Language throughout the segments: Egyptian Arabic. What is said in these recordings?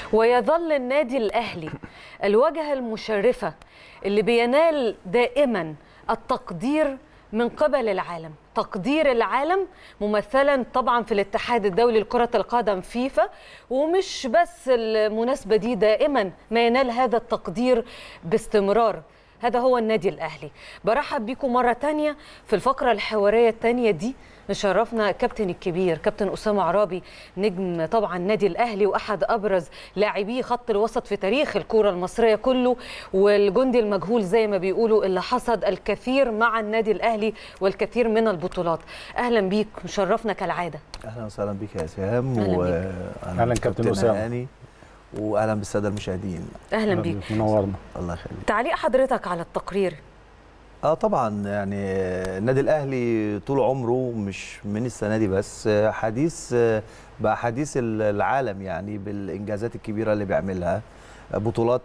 ويظل النادي الأهلي الواجهة المشرفة اللي بينال دائما التقدير من قبل العالم تقدير العالم ممثلا طبعا في الاتحاد الدولي لكرة القدم فيفا ومش بس المناسبة دي دائما ما ينال هذا التقدير باستمرار هذا هو النادي الأهلي برحب بيكم مرة تانية في الفقرة الحوارية التانية دي نشرفنا كابتن الكبير كابتن أسامة عرابي نجم طبعا النادي الأهلي وأحد أبرز لاعبي خط الوسط في تاريخ الكرة المصرية كله والجندي المجهول زي ما بيقولوا اللي حصد الكثير مع النادي الأهلي والكثير من البطولات أهلا بيك مشرفنا كالعادة اهلا وسهلا بك يا اسهام أهلا بيك. واهلا أهلا كابتن أسامة. هاني واهلا بالساده المشاهدين أهلا بيك منورنا الله يخليك تعليق حضرتك على التقرير اه طبعا يعني النادي الاهلي طول عمره مش من السنه دي بس حديث بقى حديث العالم يعني بالانجازات الكبيره اللي بيعملها بطولات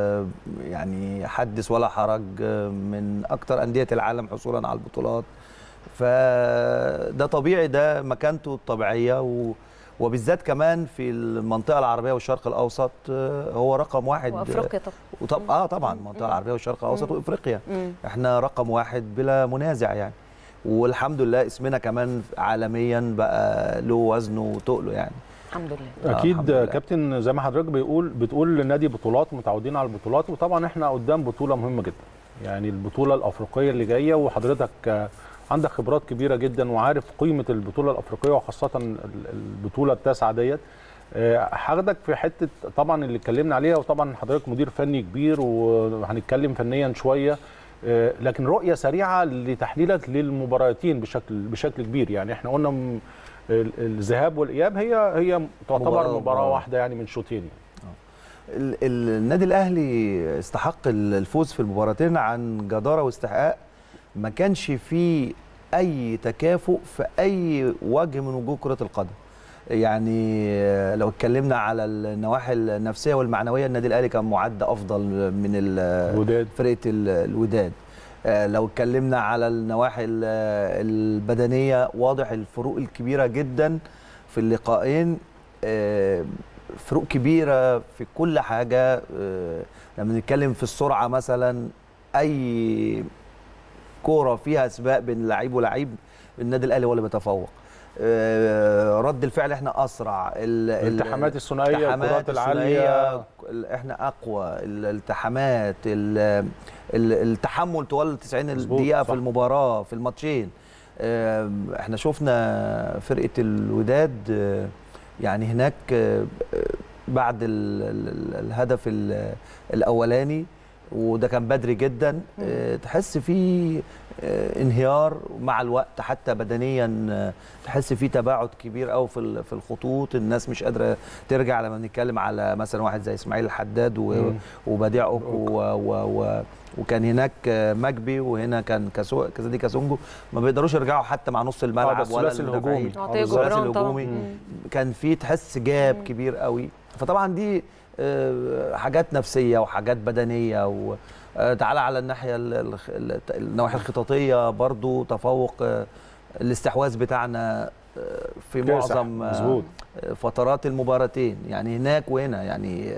يعني حدث ولا حرج من اكتر انديه العالم حصولا على البطولات فده طبيعي ده مكانته الطبيعيه و وبالذات كمان في المنطقه العربيه والشرق الاوسط هو رقم واحد وأفريقيا طبعا وطب اه طبعا المنطقه العربيه والشرق الاوسط مم. وافريقيا مم. احنا رقم واحد بلا منازع يعني والحمد لله اسمنا كمان عالميا بقى له وزنه وتقله يعني الحمد لله آه، الحمد اكيد لله. كابتن زي ما حضرتك بيقول بتقول للنادي بطولات متعودين على البطولات وطبعا احنا قدام بطوله مهمه جدا يعني البطوله الافريقيه اللي جايه وحضرتك آه، عندك خبرات كبيره جدا وعارف قيمه البطوله الافريقيه وخاصه ال- البطوله التاسعه ديت آه، هاخدك في حته طبعا اللي اتكلمنا عليها وطبعا حضرتك مدير فني كبير وهنتكلم فنيا شويه آه، لكن رؤيه سريعه لتحليلك للمباراتين بشكل بشكل كبير يعني احنا قلنا م- ال- الذهاب والاياب هي هي تعتبر مباراة- مباراه, مباراة مباراة. واحده يعني من شوطين يعني. ال- ال- النادي الاهلي استحق ال- الفوز في المباراتين عن جداره واستحقاق ما كانش فيه اي تكافؤ في اي وجه من وجوه كره القدم يعني آه، لو اتكلمنا على النواحي النفسيه والمعنويه النادي الاهلي كان معد افضل من ال- وداد فرقه ال- الوداد آه، لو اتكلمنا على النواحي ال- البدنيه واضح الفروق الكبيره جدا في اللقاءين آه، فروق كبيره في كل حاجه آه، لما نتكلم في السرعه مثلا اي كوره فيها سباق بين لعيب ولعيب النادي الاهلي هو اللي بيتفوق آه، رد الفعل احنا اسرع ال- ال- الالتحامات الثنائيه الالتحامات الكرات العاليه الثنائية، احنا اقوى الالتحامات ال- ال- التحمل طوال 90 مظبوط، دقيقه صح. في المباراه في الماتشين آم، احنا شفنا فرقه الوداد آه، يعني هناك آه، بعد ال- ال- الهدف ال- الاولاني وده كان بدري جدا آه، تحس فيه آه، انهيار مع الوقت حتى بدنيا آه، تحس فيه تباعد كبير قوي في ال- في الخطوط الناس مش قادره ترجع لما بنتكلم على مثلا واحد زي اسماعيل الحداد و- مم. وبديع اوكو و و و وكان هناك آه، مجبي وهنا كان كاسو كازادي كاسونجو ما بيقدروش يرجعوا حتى مع نص اه ده الملعب ولا الثلاثي الهجومي المدافعين آه، أعطيه بالظبط. الثلاثي جبران طبعا الهجومي. مم. كان في تحس جاب مم. كبير قوي فطبعا دي آه، حاجات نفسيه وحاجات بدنيه و آه، تعالى على الناحيه ال- ال- ال- النواحي الخططيه برضو تفوق آه، الاستحواذ بتاعنا آه، في كاسح، معظم آه، مظبوط فترات المباراتين يعني هناك وهنا يعني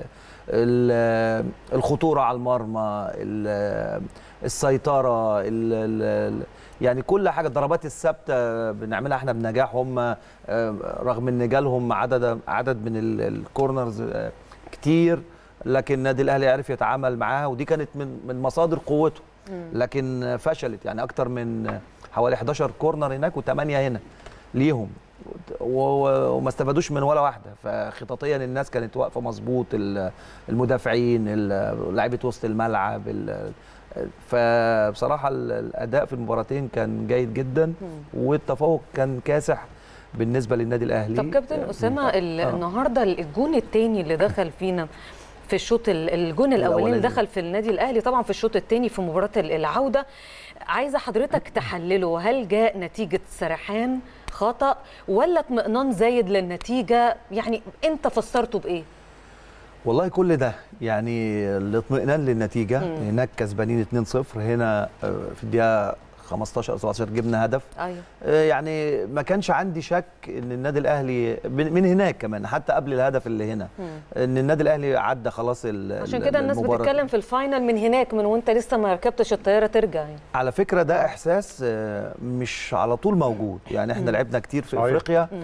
ال- الخطوره على المرمى ال- السيطره ال- ال- يعني كل حاجه الضربات الثابته بنعملها احنا بنجاح هم آه، رغم ان جالهم عدد عدد من ال- الكورنرز آه، كتير لكن النادي الاهلي عرف يتعامل معاها ودي كانت من من مصادر قوته مم. لكن فشلت يعني اكتر من حوالي 11 كورنر هناك و8 هنا ليهم و- و- وما استفادوش من ولا واحده فخططيا الناس كانت واقفه مظبوط ال- المدافعين ال- لعيبه وسط الملعب ال- فبصراحه ال- الاداء في المباراتين كان جيد جدا مم. والتفوق كان كاسح بالنسبه للنادي الاهلي طب كابتن اسامه ال- النهارده الجون الثاني اللي دخل فينا في الشوط ال- الجون الاولاني اللي الأولاني. دخل في النادي الاهلي طبعا في الشوط الثاني في مباراه ال- العوده عايزه حضرتك تحلله هل جاء نتيجه سرحان خطا ولا اطمئنان زايد للنتيجه يعني انت فسرته بايه والله كل ده يعني الاطمئنان للنتيجه مم. هناك كسبانين 2-0 هنا آه، في الدقيقه 15 او 17 جبنا هدف ايوه آه، يعني ما كانش عندي شك ان النادي الاهلي من من هناك كمان حتى قبل الهدف اللي هنا مم. ان النادي الاهلي عدى خلاص ال- عشان ال- كده الناس المباراة. بتتكلم في الفاينل من هناك من وانت لسه ما ركبتش الطياره ترجع يعني على فكره ده احساس آه، مش على طول موجود يعني احنا لعبنا كتير في صحيح. افريقيا مم.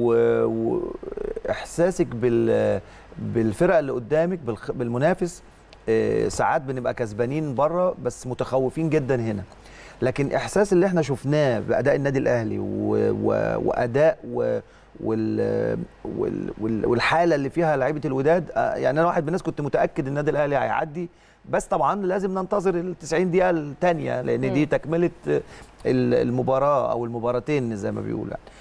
واحساسك بال بالفرق اللي قدامك بالخ- بالمنافس آه، ساعات بنبقى كسبانين بره بس متخوفين جدا هنا لكن احساس اللي احنا شفناه باداء النادي الاهلي و... و... واداء و... وال... وال... وال... والحاله اللي فيها لعيبه الوداد آه، يعني انا واحد من الناس كنت متاكد النادي الاهلي هيعدي بس طبعا لازم ننتظر ال 90 دقيقه الثانيه لان دي مم. تكمله آه، ال- المباراه او المباراتين زي ما بيقولوا يعني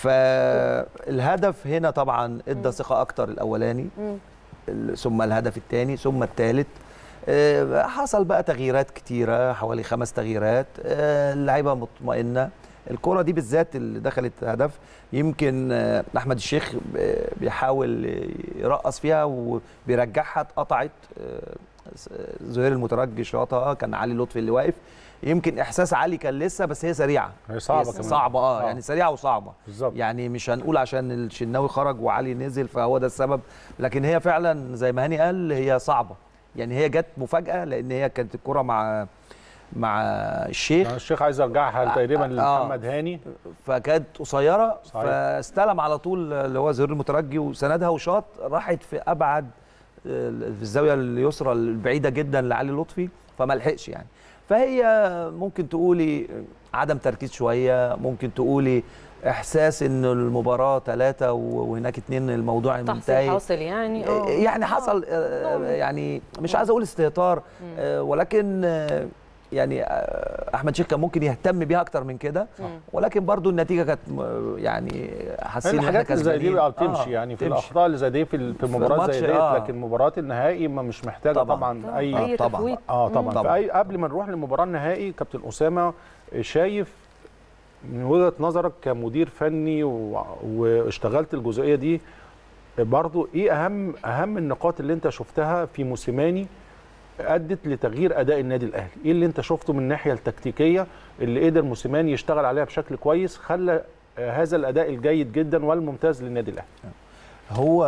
فالهدف هنا طبعا ادى ثقه اكتر الاولاني مم. ال- ثم الهدف الثاني ثم الثالث آه، حصل بقى تغييرات كتيره حوالي خمس تغييرات آه، اللعيبه مطمئنه الكره دي بالذات اللي دخلت هدف يمكن آه، احمد الشيخ ب- بيحاول يرقص فيها وبيرجعها اتقطعت آه، زهير المترجي شاطها كان علي لطفي اللي واقف يمكن احساس علي كان لسه بس هي سريعه هي صعبه هي كمان صعبه اه آه. يعني سريعه وصعبه بالظبط يعني مش هنقول عشان الشناوي خرج وعلي نزل فهو ده السبب لكن هي فعلا زي ما هاني قال هي صعبه يعني هي جت مفاجاه لان هي كانت الكره مع مع الشيخ الشيخ عايز ارجعها تقريبا آه. لمحمد هاني فكانت قصيره صحيح. فاستلم على طول اللي هو زهير المترجي وسندها وشاط راحت في ابعد آه، في الزاويه اليسرى البعيده جدا لعلي لطفي فما لحقش يعني فهي ممكن تقولي عدم تركيز شويه ممكن تقولي احساس ان المباراه ثلاثه وهناك اتنين الموضوع تحصيل منتهي حاصل يعني اه يعني حصل آه، يعني مش عايز اقول استهتار آه، ولكن آه، يعني آه، احمد شيخ كان ممكن يهتم بيها اكتر من كده مم. ولكن برضو النتيجه كانت م- يعني حاسين ان احنا الحاجات اللي زي دي كسبانين بقى بتمشي آه، يعني في تمشي. الاخطاء اللي زي دي في ال- في مباراه الماتش، زي ديت آه. لكن مباراه النهائي ما مش محتاجه طبعاً. طبعا, طبعاً. اي اي طبعاً. تفويت اه طبعا, طبعاً. فأي قبل ما نروح للمباراه النهائي كابتن اسامه شايف من وجهه نظرك كمدير فني و- واشتغلت الجزئيه دي برضو ايه اهم اهم النقاط اللي انت شفتها في موسيماني ادت لتغيير اداء النادي الاهلي ايه اللي انت شفته من الناحيه التكتيكيه اللي قدر موسيماني يشتغل عليها بشكل كويس خلى آه، هذا الاداء الجيد جدا والممتاز للنادي الاهلي هو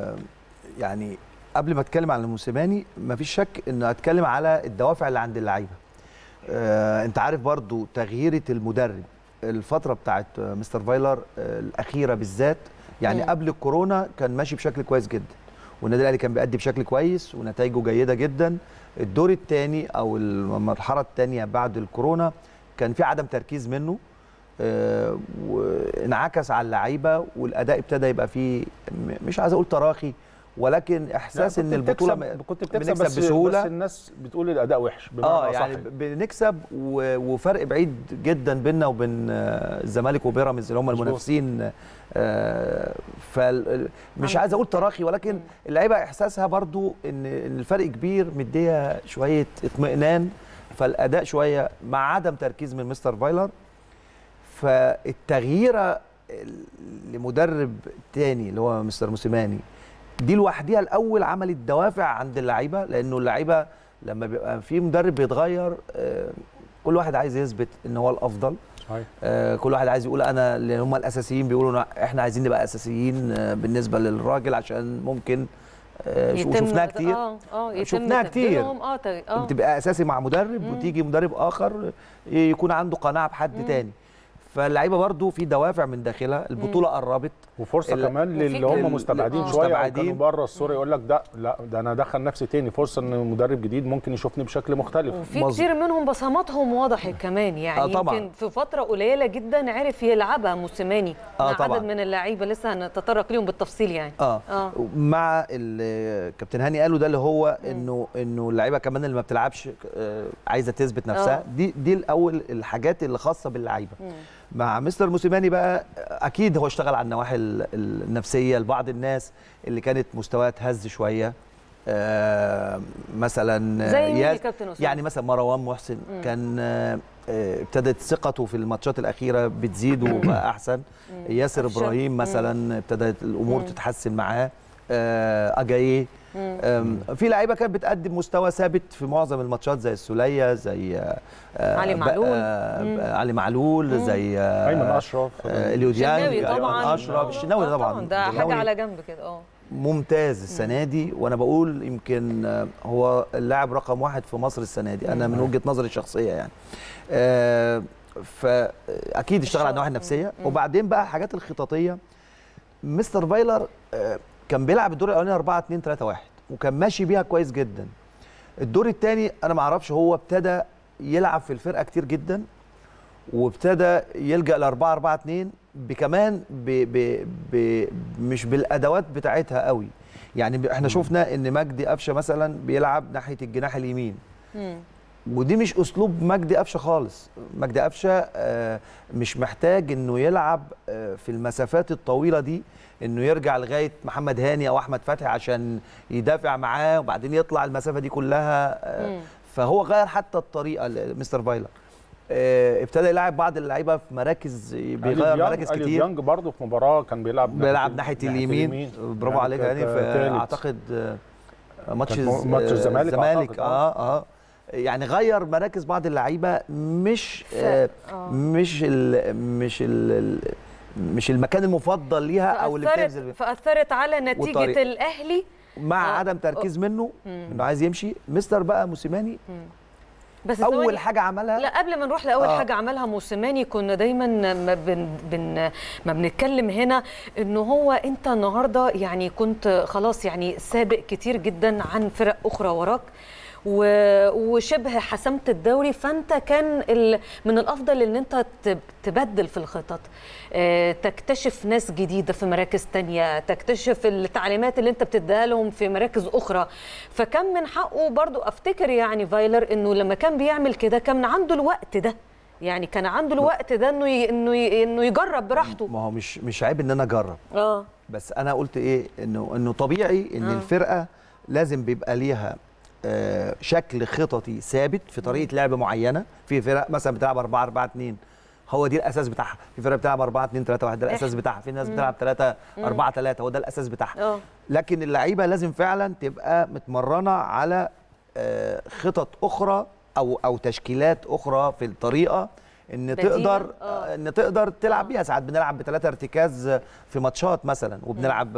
يعني قبل ما اتكلم عن الموسيماني مفيش شك ان اتكلم على الدوافع اللي عند اللعيبه آه انت عارف برضو تغييره المدرب الفتره بتاعت آه، مستر فايلر آه الاخيره بالذات يعني مم. قبل الكورونا كان ماشي بشكل كويس جدا والنادي الاهلي كان بيأدي بشكل كويس ونتائجه جيده جدا الدور الثاني او المرحله الثانيه بعد الكورونا كان في عدم تركيز منه آه، وانعكس على اللعيبه والاداء ابتدى يبقى فيه م- مش عايز اقول تراخي ولكن احساس لا، ان كنت البطوله بتكسب م- كنت بتكسب بنكسب بس بسهولة. بس الناس بتقول الاداء وحش بمعنى اه أصح يعني بنكسب و- وفرق بعيد جدا بيننا وبين آه، الزمالك وبيراميدز اللي هم مظبوط. المنافسين فمش عايز اقول تراخي ولكن اللعيبه احساسها برضو ان إن الفرق كبير مديه شويه اطمئنان فالاداء شويه مع عدم تركيز من مستر فايلر فالتغييره لمدرب تاني اللي هو مستر موسيماني دي لوحديها الاول عملت دوافع عند اللعيبه لانه اللعيبه لما بيبقى في مدرب بيتغير آه، كل واحد عايز يثبت ان هو الافضل صحيح آه، كل واحد عايز يقول انا اللي هم الاساسيين بيقولوا إن احنا عايزين نبقى اساسيين آه، بالنسبه للراجل عشان ممكن آه، شو- يتم شفناها كتير اه اه يتم شفناها كتير. تبديلهم، اه ت- اه بتبقى اساسي مع مدرب مم. وتيجي مدرب اخر يكون عنده قناعه بحد مم. تاني فاللعيبه برضو في دوافع من داخلها البطوله قربت وفرصه ال- كمان وفي للي هم كمان- مستبعدين آه. شويه او مستبعدين. كانوا بره الصوره يقول لك ده لا ده انا ادخل نفسي تاني فرصه ان مدرب جديد ممكن يشوفني بشكل مختلف وفي مظبوط. كتير منهم بصماتهم وضحت كمان يعني آه طبعاً. يمكن في فتره قليله جدا عرف يلعبها موسيماني آه مع طبعاً. عدد من اللعيبه لسه هنتطرق ليهم بالتفصيل يعني اه, آه. مع ال- كابتن هاني قاله ده اللي هو انه انه اللعيبه كمان اللي ما بتلعبش آه، عايزه تثبت نفسها آه. دي دي الاول الحاجات اللي خاصه باللعيبه مم. مع مستر موسيماني بقى اكيد هو اشتغل على النواحي ال- النفسيه لبعض الناس اللي كانت مستواها تهز شويه آه مثلا زي مين يا ياس- كابتن أسامة؟ يعني مثلا مروان محسن مم. كان آه، آه، ابتدت ثقته في الماتشات الاخيره بتزيد وبقى احسن ياسر أفشل. ابراهيم مم. مثلا ابتدت الامور مم. تتحسن معاه آه، اجاييه أم، في لعيبه كانت بتقدم مستوى ثابت في معظم الماتشات زي السوليه زي آه، علي ب- معلول. آه، مم. علي معلول زي آه، ايمن اشرف آه، اليو ديانج الشناوي طبعا أيمن اشرف الشناوي آه طبعا ده حاجه الشناوي على جنب كده اه ممتاز السنه دي وانا بقول يمكن آه، هو اللاعب رقم واحد في مصر السنه دي انا من وجهه نظري الشخصيه يعني آه، فاكيد اشتغل على النواحي النفسيه وبعدين بقى الحاجات الخططيه مستر فايلر آه، كان بيلعب الدور الاولاني 4 2 3 1 وكان ماشي بيها كويس جدا الدور الثاني انا ما اعرفش هو ابتدى يلعب في الفرقه كتير جدا وابتدى يلجا ل 4 4 2 بكمان ب ب ب مش بالادوات بتاعتها قوي يعني ب- احنا شفنا ان مجدي قفشه مثلا بيلعب ناحيه الجناح اليمين مم. ودي مش اسلوب مجدي قفشه خالص مجدي قفشه آه، مش محتاج انه يلعب آه، في المسافات الطويله دي انه يرجع لغايه محمد هاني او احمد فتحي عشان يدافع معاه وبعدين يطلع المسافه دي كلها آه، مم. فهو غير حتى الطريقه ل- مستر فايلر آه، ابتدى يلعب بعض اللعيبه في مراكز بيغير مراكز أليو كتير ديانج برضه في مباراه كان بيلعب بيلعب ناحيه اليمين برافو عليك يعني كانت في تالت. اعتقد آه، ماتش كانت الز- ماتش الزمالك الزمالك أعتقد، اه اه يعني غير مراكز بعض اللعيبه مش آه آه. مش ال مش ال مش المكان المفضل ليها او اللي بتنزل فأثرت, بيه. فأثرت على نتيجة والطريقة. الأهلي مع آه. عدم تركيز منه مم. انه عايز يمشي مستر بقى موسيماني بس اول ثواني. حاجه عملها لا قبل ما نروح لاول آه. حاجه عملها موسيماني كنا دايما ما بن بن ما بنتكلم هنا انه هو انت النهارده يعني كنت خلاص يعني سابق كتير جدا عن فرق اخرى وراك و- وشبه حسمت الدوري فانت كان ال- من الافضل ان انت تب- تبدل في الخطط آه، تكتشف ناس جديده في مراكز تانية تكتشف التعليمات اللي انت بتديها لهم في مراكز اخرى فكان من حقه برضو افتكر يعني فايلر انه لما كان بيعمل كده كان عنده الوقت ده يعني كان عنده الوقت ده انه ي... انه ي... انه يجرب براحته ما هو مش مش عيب ان انا اجرب اه بس انا قلت ايه انه انه طبيعي ان آه. الفرقه لازم بيبقى ليها آه، شكل خططي ثابت في طريقه لعب معينه في فرق مثلا بتلعب 4 4 2 هو دي الاساس بتاعها في فرق بتلعب 4 2 3 1 ده الاساس إحنا. بتاعها في ناس بتلعب 3 4 3 هو ده الاساس بتاعها اه لكن اللعيبه لازم فعلا تبقى متمرنه على آه، خطط اخرى او او تشكيلات اخرى في الطريقه ان بديلة؟ تقدر آه. ان تقدر تلعب بيها ساعات بنلعب بثلاثه ارتكاز في ماتشات مثلا وبنلعب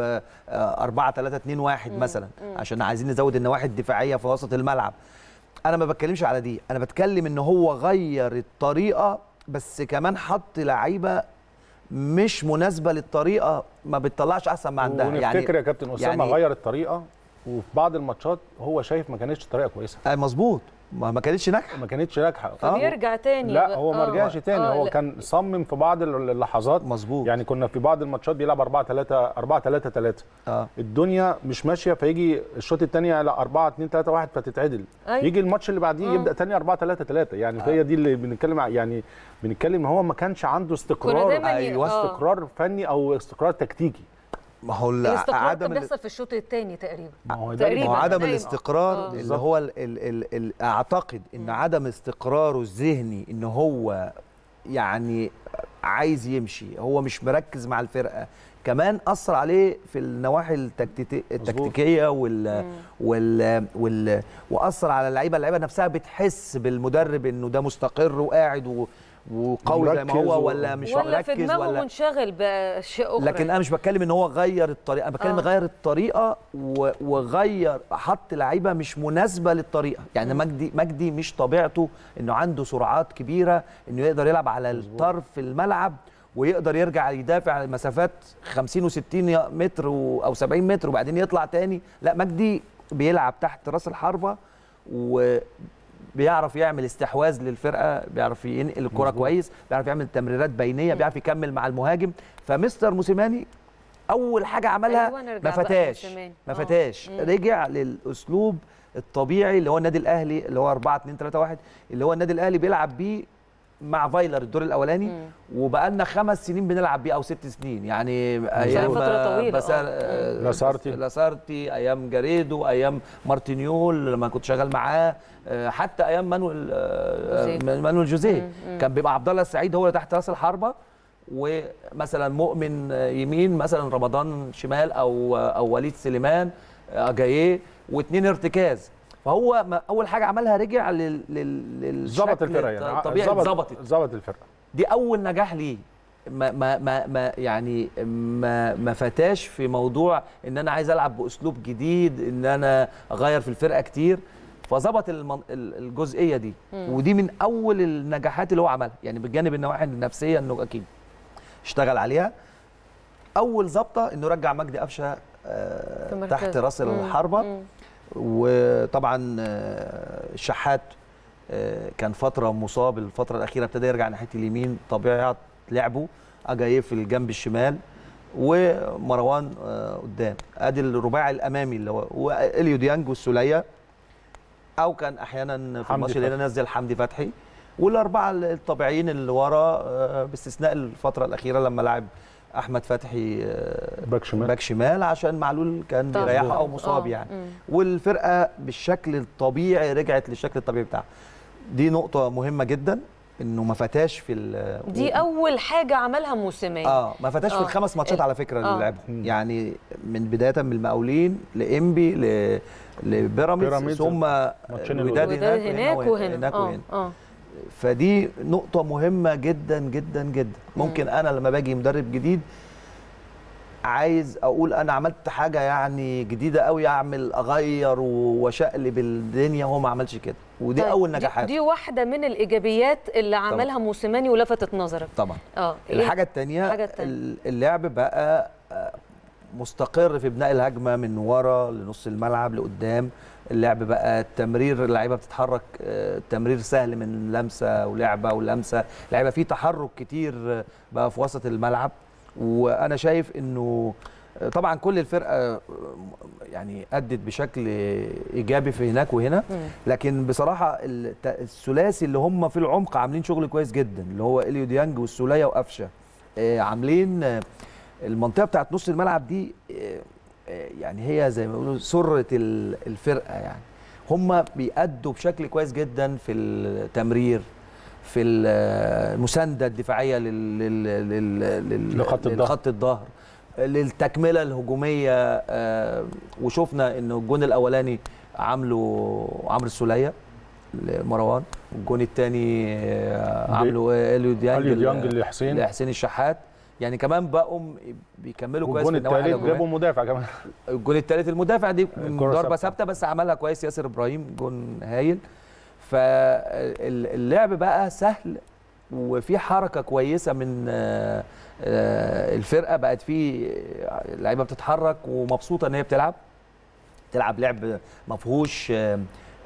4 3 2 1 مثلا عشان عايزين نزود النواحي الدفاعيه في وسط الملعب انا ما بتكلمش على دي انا بتكلم ان هو غير الطريقه بس كمان حط لعيبه مش مناسبه للطريقه ما بتطلعش احسن ما عندها ونفتكر يا كابتن اسامه يعني- غير الطريقه وفي بعض الماتشات هو شايف ما كانتش طريقه كويسه آه مظبوط ما ما كانتش ناجحه ما كانتش ناجحه فبيرجع تاني لا بقى. هو ما آه. رجعش تاني آه، هو لا. كان صمم في بعض اللحظات مظبوط يعني كنا في بعض الماتشات بيلعب 4 3 4 3 3 اه الدنيا مش ماشيه فيجي الشوط الثاني لا 4 2 3 1 فتتعدل أيوة. يجي الماتش اللي بعديه آه. يبدا تاني 4 3 3 يعني هي دي اللي بنتكلم ع- يعني بنتكلم ان هو ما كانش عنده كنا استقرار دايما ي- أيوة، آه. استقرار فني او استقرار تكتيكي ما هو ال- الاستقرار كان عدم ال- بيحصل في الشوط الثاني تقريبا ما هو ده تقريباً. ما هو عدم أيوة. الاستقرار آه. اللي بالظبط. هو ال ال ال ال اعتقد ان عدم استقراره الذهني ان هو يعني عايز يمشي هو مش مركز مع الفرقه كمان اثر عليه في النواحي التكتيكي التكتيكيه وال وال وال واثر على اللعيبه اللعيبه نفسها بتحس بالمدرب انه ده مستقر وقاعد و وقوي زي ما ومركز هو و- ولا مش ولا في مركز دماغه ولا منشغل باشياء اخرى لكن انا مش بتكلم ان هو غير الطريقه انا بتكلم آه. غير الطريقه و- وغير حط لعيبه مش مناسبه للطريقه يعني مجدي مجدي مش طبيعته انه عنده سرعات كبيره انه يقدر يلعب على الطرف في الملعب ويقدر يرجع يدافع على مسافات 50 و60 متر و- او 70 متر وبعدين يطلع تاني لا مجدي بيلعب تحت راس الحربه وبيعرف يعمل استحواذ للفرقه بيعرف ينقل الكره كويس بيعرف يعمل تمريرات بينيه بيعرف يكمل مع المهاجم فمستر موسيماني اول حاجه عملها أيوة، نرجع ما بقى فتاش موسيماني. ما آه. فتاش مم. رجع للاسلوب الطبيعي اللي هو النادي الاهلي اللي هو 4 2 3 1 اللي هو النادي الاهلي بيلعب بيه مع فايلر الدور الاولاني مم. وبقى لنا خمس سنين بنلعب بيه او ست سنين يعني ايام فترة طويلة، بسار آه. آه، لاسارتي. لاسارتي ايام جاريدو ايام مارتينيول لما كنت شغال معاه آه، حتى ايام مانويل آه، جوزيه. مانويل جوزيه مم، مم. كان بيبقى عبد الله السعيد هو اللي تحت راس الحربه ومثلا مؤمن يمين مثلا رمضان شمال او او وليد سليمان اجاييه واثنين ارتكاز فهو ما اول حاجه عملها رجع لل لل ظبط للشكل الفرقه يعني الطبيعي ظبط- ظبطت ظبط الفرقه دي اول نجاح ليه ما ما ما, ما يعني ما ما فتاش في موضوع ان انا عايز العب باسلوب جديد ان انا اغير في الفرقه كتير فظبط المن- ال- الجزئيه دي ودي من اول النجاحات اللي هو عملها يعني بجانب النواحي النفسيه انه اكيد اشتغل عليها اول ظبطه انه رجع مجدي قفشه آه، في مركزه. تحت راس مم. الحربه مم. وطبعا آه، الشحات آه، كان فتره مصاب الفتره الاخيره ابتدى يرجع ناحيه اليمين طبيعه لعبه اجاييه في الجنب الشمال ومروان آه، قدام ادي الرباعي الامامي اللي هو واليو ديانج والسوليه او كان احيانا في حمدي الماتش اللي فتحي. نزل حمدي فتحي والاربعه الطبيعيين اللي ورا آه، باستثناء الفتره الاخيره لما لعب احمد فتحي آه، باك شمال باك شمال عشان معلول كان طبعاً. بيريحه او مصاب آه. يعني مم. والفرقه بالشكل الطبيعي رجعت للشكل الطبيعي بتاعها دي نقطه مهمه جدا انه ما فتاش في ال- دي اول حاجه عملها موسيماني اه ما فتاش في آه. الخمس ماتشات ال- على فكره اللي آه. لعبهم مم. يعني من بدايه من المقاولين لانبي ل لبيراميدز بيراميدز. ثم ماتشين الوداد وده هناك هناك وهنا هناك اه وهنا اه فدي نقطة مهمة جدا جدا جدا ممكن أنا لما باجي مدرب جديد عايز أقول أنا عملت حاجة يعني جديدة قوي أعمل أغير وأشقلب الدنيا هو ما عملش كده ودي طيب، أول دي- نجاحات دي واحده من الايجابيات اللي عملها موسيماني ولفتت نظرك طبعا اه إيه؟ الحاجة التانية الحاجة التانية. ال- اللعب بقى آه، مستقر في بناء الهجمة من ورا لنص الملعب لقدام اللعب بقى التمرير اللعيبة بتتحرك آه، التمرير سهل من لمسة ولعبة ولمسة اللعيبة فيه تحرك كتير آه، بقى في وسط الملعب وأنا شايف إنه آه، طبعا كل الفرقة آه، يعني أدت بشكل إيجابي في هناك وهنا مم. لكن بصراحه الت- الثلاثي اللي هم في العمق عاملين شغل كويس جدا اللي هو اليو ديانج والسوليه وقفشه آه، عاملين آه، المنطقه بتاعت نص الملعب دي آه، آه، يعني هي زي ما بيقولوا سره ال- الفرقه يعني هم بيأدوا بشكل كويس جدا في التمرير في ال- المسانده الدفاعيه لل- لل- لل- لل- لخط الظهر. لخط الظهر للتكمله الهجوميه آه، وشفنا ان الجون الاولاني عامله عمرو السوليه لمروان والجون الثاني عامله اليو ديانج اليو ديانج ل- لحسين لحسين الشحات يعني كمان بقوا بيكملوا كويس في والجون النواحي الثالث الهجومية. جابوا مدافع كمان الجون الثالث المدافع دي الكرة ضربه ثابتة. ثابته بس عملها كويس ياسر ابراهيم جون هايل فاللعب بقى سهل وفي حركه كويسه من آه، آه، الفرقه بقت في لعيبه بتتحرك ومبسوطه ان هي بتلعب تلعب لعب ما فيهوش آه،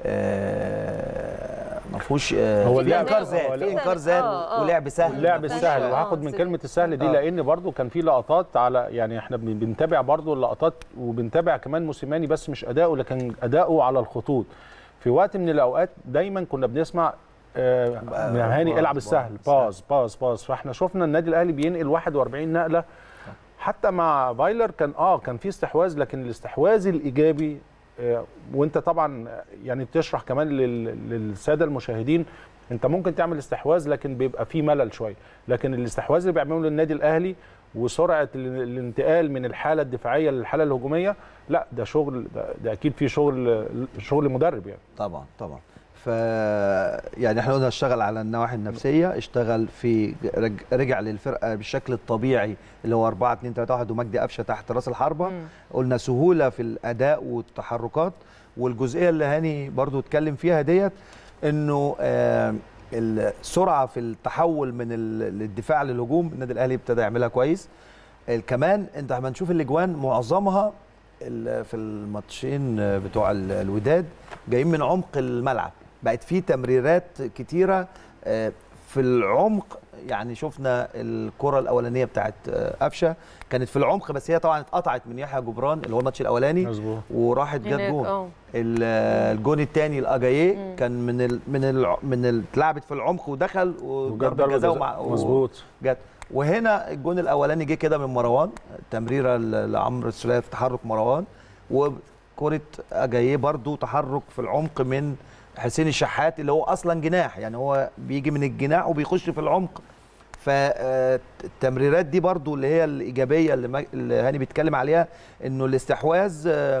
آه، ما فيهوش آه، هو في اللعب- انكار هو ذات في اللعب- انكار ذات آه، آه. ولعب سهل اللعب ما فيهوش- السهل آه، وهاخد من آه، كلمه السهل دي آه. لان برضو كان في لقطات على يعني احنا بن- بنتابع برضو اللقطات وبنتابع كمان موسيماني بس مش اداؤه لكن اداؤه على الخطوط في وقت من الاوقات دايما كنا بنسمع آه من هاني باص، العب باص، السهل باص باص باص فاحنا شفنا النادي الاهلي بينقل 41 نقله حتى مع فايلر كان اه كان في استحواذ لكن الاستحواذ الايجابي آه، وانت طبعا يعني بتشرح كمان لل- للساده المشاهدين انت ممكن تعمل استحواذ لكن بيبقى فيه ملل شويه لكن الاستحواذ اللي بيعمله النادي الاهلي وسرعه ال- الانتقال من الحاله الدفاعيه للحاله الهجوميه لا ده شغل ده, ده اكيد في شغل شغل مدرب يعني طبعا طبعا ف يعني احنا قلنا اشتغل على النواحي النفسيه اشتغل في رج... رجع للفرقه بالشكل الطبيعي اللي هو 4 2 3 1 ومجدي قفشه تحت راس الحربه مم. قلنا سهوله في الاداء والتحركات والجزئيه اللي هاني برضو اتكلم فيها ديت انه آه السرعه في التحول من ال- الدفاع للهجوم النادي الاهلي ابتدى يعملها كويس ال- كمان انت لما نشوف الاجوان معظمها ال- في الماتشين بتوع ال- الوداد جايين من عمق الملعب بقت في تمريرات كتيره آه، في العمق يعني شفنا الكره الاولانيه بتاعت آه، قفشه كانت في العمق بس هي طبعا اتقطعت من يحيى جبران اللي هو الماتش الاولاني مظبوط وراحت جت هناك جون اه ال- الجون الثاني الاجاييه كان من ال من ال من ال- اتلعبت في العمق ودخل وضربه جزاء ومع- مظبوط جت وهنا الجون الاولاني جه كده من مروان تمريره ل- لعمرو السوليه في تحرك مروان وكره اجاييه برضو تحرك في العمق من حسين الشحات اللي هو اصلا جناح يعني هو بيجي من الجناح وبيخش في العمق فالتمريرات دي برضو اللي هي الايجابيه اللي, ما- اللي هاني بيتكلم عليها انه الاستحواذ آه،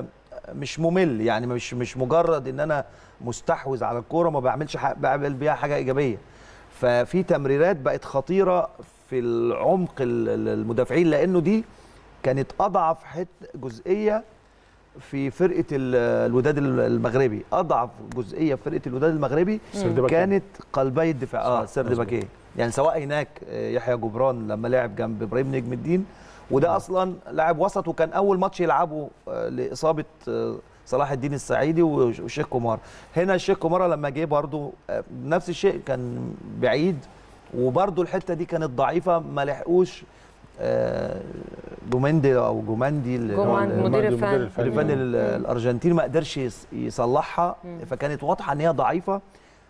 مش ممل يعني مش مش مجرد ان انا مستحوذ على الكوره ما بعملش حاجة بعمل بيها حاجه ايجابيه ففي تمريرات بقت خطيره في العمق ال- ال- المدافعين لانه دي كانت اضعف حت جزئيه في فرقه ال- الوداد المغربي اضعف جزئيه في فرقه الوداد المغربي سرد باكين. كانت قلبي الدفاع اه صح، سرد مظبوط. باكيه يعني سواء هناك آه، يحيى جبران لما لعب جنب ابراهيم نجم الدين وده اصلا لاعب وسط وكان اول ماتش يلعبه آه، لاصابه آه، صلاح الدين السعيدي وش- وشيخ كومار هنا الشيخ كومارا لما جه برضو آه، نفس الشيء كان بعيد وبرضو الحته دي كانت ضعيفه ما لحقوش آه، جومندي او جوماندي اللي هو جومان ال- مدير المدير الفني الفني. الفن ال- الارجنتيني ما قدرش يص- يصلحها مم. فكانت واضحه ان هي ضعيفه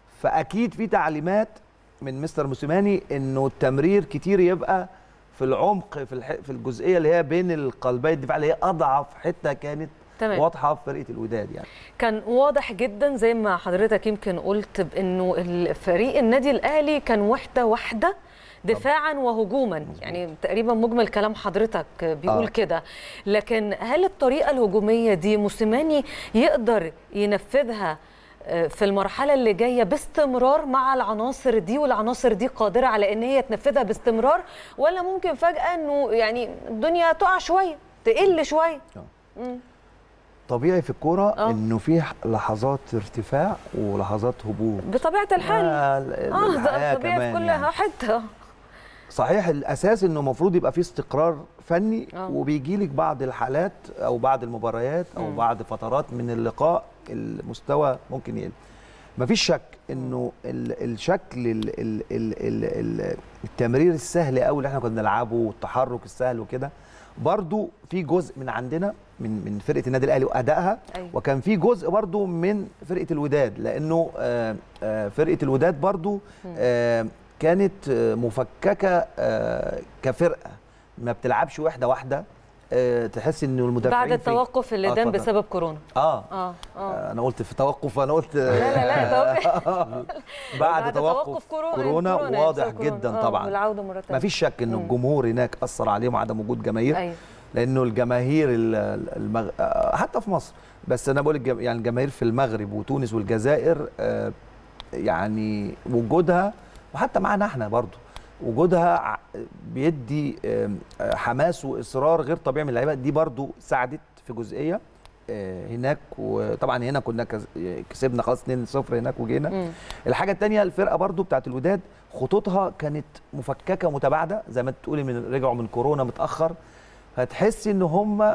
فاكيد في تعليمات من مستر موسيماني انه التمرير كتير يبقى في العمق في الح... في الجزئيه اللي هي بين القلبي الدفاع اللي هي اضعف حته كانت تمام واضحه في فرقه الوداد يعني كان واضح جدا زي ما حضرتك يمكن قلت بانه الفريق النادي الاهلي كان وحده واحده دفاعا وهجوما يعني تقريبا مجمل كلام حضرتك بيقول آه. كده لكن هل الطريقه الهجوميه دي موسيماني يقدر ينفذها آه، في المرحله اللي جايه باستمرار مع العناصر دي والعناصر دي قادره على ان هي تنفذها باستمرار ولا ممكن فجاه انه يعني الدنيا تقع شويه تقل شويه مم. طبيعي في الكوره آه. انه في لحظات ارتفاع ولحظات هبوط بطبيعه الحال آه، اه الحياة ده طبيعي في كمان كل يعني. حته صحيح الاساس انه المفروض يبقى في استقرار فني آه. وبيجي لك بعض الحالات او بعض المباريات او مم. بعض فترات من اللقاء المستوى ممكن يقل مفيش شك انه ال- الشكل ال- ال- ال- ال- ال- التمرير السهل قوي اللي احنا كنا بنلعبه والتحرك السهل وكده برضو في جزء من عندنا من من فرقه النادي الاهلي وادائها أيوة. وكان في جزء برضو من فرقه الوداد لانه آه، آه، فرقه الوداد برضو آه، كانت آه، مفككه آه، كفرقه ما بتلعبش واحده واحده آه، تحس انه المدافعين بعد في- التوقف اللي آه، دام اتفضل. بسبب كورونا اه اه اه انا قلت في توقف انا قلت لا لا لا توقف بعد توقف كورونا واضح بسبب كورونا. جدا آه، طبعا والعوده مره ثانيه ما فيش شك انه مم. الجمهور هناك اثر عليهم عدم وجود جماهير ايوه لانه الجماهير ال- ال- المغ... آه، حتى في مصر بس انا بقول الجم... يعني الجماهير في المغرب وتونس والجزائر آه، يعني وجودها وحتى معنا احنا برضو وجودها ع- بيدي آم، آه، حماس واصرار غير طبيعي من اللعيبه دي برضو ساعدت في جزئيه آه، هناك وطبعا هنا كنا كز- كسبنا خلاص 2-0 هناك وجينا مم. الحاجه الثانيه الفرقه برضو بتاعت الوداد خطوطها كانت مفككه متباعده زي ما انت تقولي من رجعوا من كورونا متاخر هتحسي ان هم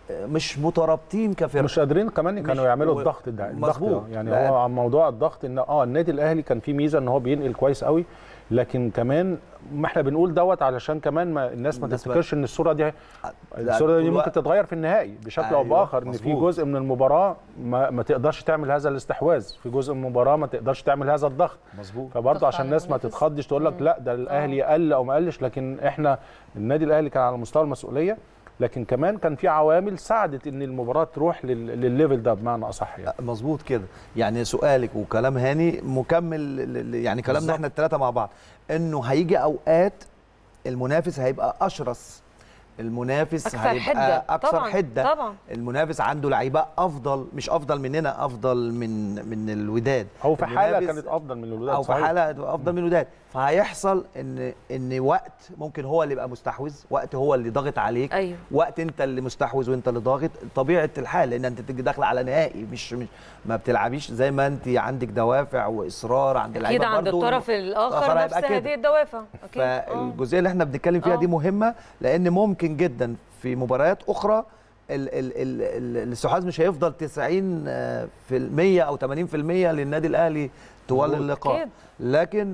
مش مترابطين كفرقه مش قادرين كمان مش- كانوا يعملوا و- الضغط ده الضغط مظبوط. ده. يعني لا. هو عن موضوع الضغط ان اه النادي الاهلي كان فيه ميزه ان هو بينقل كويس قوي لكن كمان ما احنا بنقول دوت علشان كمان ما الناس ما الناس ما- تفتكرش ان الصوره دي لا، الصوره دي طول ممكن الوقت- تتغير في النهائي بشكل او أيوة، باخر ان في مظبوط. جزء من المباراه ما, ما تقدرش تعمل هذا الاستحواذ في جزء من المباراه ما تقدرش تعمل هذا الضغط مظبوط فبرضه ضغط عشان على الناس ما المنافس. تتخضش تقول لك لا ده الاهلي قل او ما قلش لكن احنا النادي الاهلي كان على مستوى المسؤوليه لكن كمان كان في عوامل ساعدت ان المباراه تروح لل- للليفل ده بمعنى اصح يعني مظبوط كده يعني سؤالك وكلام هاني مكمل ل- ل- يعني كلامنا بالظبط. احنا الثلاثه مع بعض انه هيجي اوقات المنافس هيبقى اشرس المنافس اكثر هيبقى حده اكثر طبعا حده طبعا المنافس عنده لعيبه افضل مش افضل مننا افضل من من الوداد او في حاله المنافس- كانت افضل من الوداد او في صحيح. حاله افضل من الوداد فهيحصل ان ان وقت ممكن هو اللي يبقى مستحوذ وقت هو اللي ضاغط عليك ايوه وقت انت اللي مستحوذ وانت اللي ضاغط طبيعه الحال لان انت تيجي داخله على نهائي مش, مش ما بتلعبيش زي ما انت عندك دوافع واصرار عند اكيد اللعيبه عند برضو الطرف الآخر الاخر هيبقى نفس كده. هذه الدوافع اكيد آه. فالجزئيه اللي احنا بنتكلم فيها آه. دي مهمه لان ممكن جدا في مباريات اخرى ال- ال- ال- ال- الاستحواذ مش هيفضل 90 آه، في المية او 80% للنادي الاهلي طوال مظبوط. اللقاء أكيد. لكن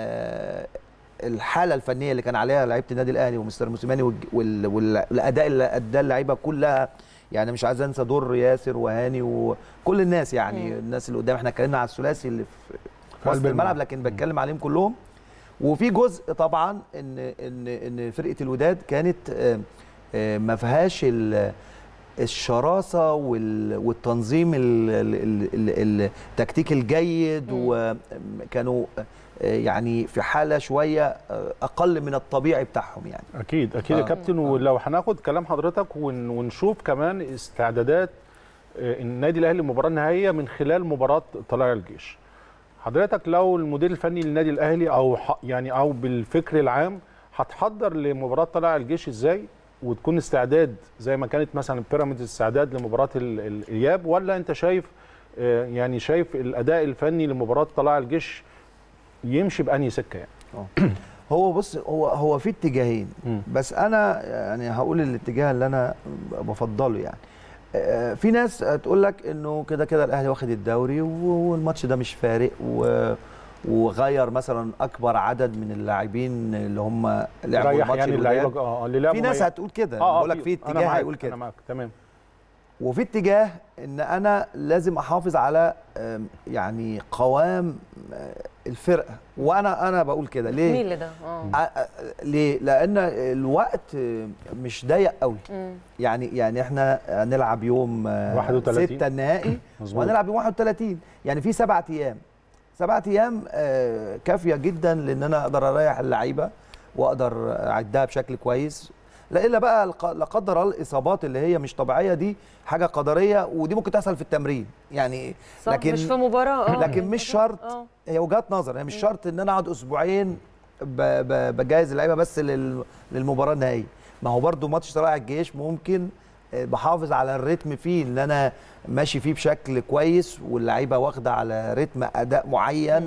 آه، الحاله الفنيه اللي كان عليها لعيبه النادي الاهلي ومستر موسيماني والج- وال- وال- والاداء اللي اداه اللعيبه كلها يعني مش عايز انسى دور ياسر وهاني وكل الناس يعني مم. الناس اللي قدام احنا اتكلمنا على الثلاثي اللي في في وسط قلب الملعب الملعب. لكن بتكلم عليهم كلهم وفي جزء طبعا ان ان ان فرقه الوداد كانت آه، آه، ما فيهاش ال- الشراسه وال- والتنظيم ال- ال- ال- التكتيك الجيد مم. وكانوا آه، يعني في حاله شويه آه، اقل من الطبيعي بتاعهم يعني اكيد اكيد يا آه. كابتن ولو هناخد كلام حضرتك ون- ونشوف كمان استعدادات آه، النادي الاهلي المباراه النهائيه من خلال مباراه طلائع الجيش حضرتك لو المدير الفني للنادي الاهلي او ح- يعني او بالفكر العام هتحضر لمباراه طلائع الجيش ازاي وتكون استعداد زي ما كانت مثلا بيراميدز استعداد لمباراه ال- ال- الاياب ولا انت شايف آه، يعني شايف الاداء الفني لمباراه طلائع الجيش يمشي بانهي سكه يعني هو بص هو هو في اتجاهين مم. بس انا يعني هقول الاتجاه اللي انا بفضله يعني آه، في ناس تقول لك انه كده كده الاهلي واخد الدوري و- والماتش ده مش فارق و وغير مثلا اكبر عدد من اللاعبين اللي هم لعبوا ريح الماتش يعني الوداد. اللعيبه اه اللي لعبوا في ناس ما- هتقول كده اه بقول لك في أنا اتجاه معاك، هيقول كده انا معاك تمام وفي اتجاه ان انا لازم احافظ على آم، يعني قوام آه، الفرقه وانا انا بقول كده ليه مين اللي ده اه آه، آه، ليه لان الوقت آه، مش ضيق قوي مم. يعني يعني احنا هنلعب يوم آه، 31. 6 النهائي مظبوط. وهنلعب يوم 31 يعني في سبعة ايام سبعة ايام آه، كافيه جدا لان انا اقدر اريح اللعيبه واقدر اعدها بشكل كويس لا الا بقى الق- لا قدر الله الاصابات اللي هي مش طبيعيه دي حاجه قدريه ودي ممكن تحصل في التمرين يعني صح لكن مش في مباراه اه لكن مش شرط اه هي وجهات نظر هي مش شرط ان انا اقعد اسبوعين ب- ب- بجهز اللعيبه بس لل- للمباراه النهائيه ما هو برضو ماتش طلائع الجيش ممكن آه، بحافظ على الريتم فيه اللي انا ماشي فيه بشكل كويس واللعيبه واخده على رتم اداء معين